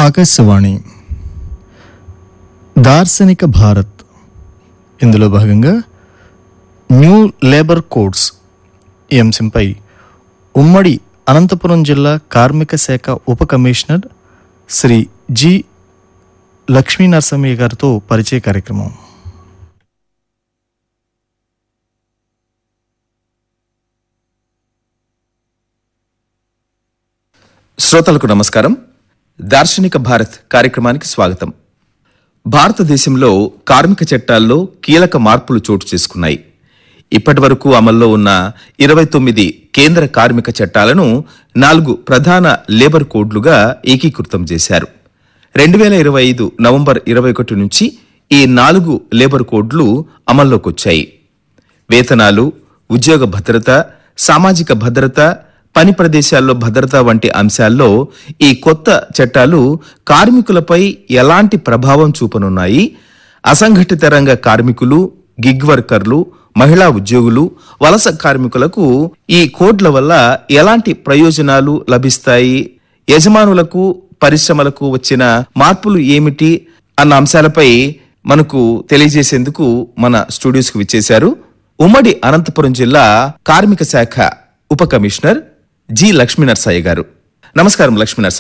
ఆకాశవాణి దార్శనిక భారత్ ఇందులో భాగంగా న్యూ లేబర్ కోడ్స్ ఈ అంశంపై ఉమ్మడి అనంతపురం జిల్లా కార్మిక శాఖ ఉప కమిషనర్ శ్రీ జి లక్ష్మీ నరసమ్మయ్య గారితో పరిచయ కార్యక్రమం శ్రోతలకు నమస్కారం దార్శనిక భారత్ కార్యక్రమానికి స్వాగతం భారతదేశంలో కార్మిక చట్టాల్లో కీలక మార్పులు చోటు చేసుకున్నాయి ఇప్పటి వరకు అమల్లో ఉన్న ఇరవై తొమ్మిది కేంద్ర కార్మిక చట్టాలను నాలుగు ప్రధాన లేబర్ కోడ్లుగా ఏకీకృతం చేశారు రెండు వేల ఇరవై ఐదు నవంబర్ ఇరవై ఒకటి నుంచి ఈ నాలుగు లేబర్ కోడ్లు అమల్లోకి వచ్చాయి వేతనాలు ఉద్యోగ భద్రత సామాజిక భద్రత పని ప్రదేశాల్లో భద్రత వంటి అంశాల్లో ఈ కొత్త చట్టాలు కార్మికులపై ఎలాంటి ప్రభావం చూపనున్నాయి అసంఘటిత రంగ కార్మికులు గిగ్ వర్కర్లు మహిళా ఉద్యోగులు వలస కార్మికులకు ఈ కోడ్ల వల్ల ఎలాంటి ప్రయోజనాలు లభిస్తాయి యజమానులకు పరిశ్రమలకు వచ్చిన మార్పులు ఏమిటి అన్న అంశాలపై మనకు తెలియజేసేందుకు మన స్టూడియోస్ కు విచ్చేశారు ఉమ్మడి అనంతపురం జిల్లా కార్మిక శాఖ ఉప కమిషనర్ జి లక్ష్మీ నరసయ్య గారు నమస్కారం లక్ష్మీ నరసయ్య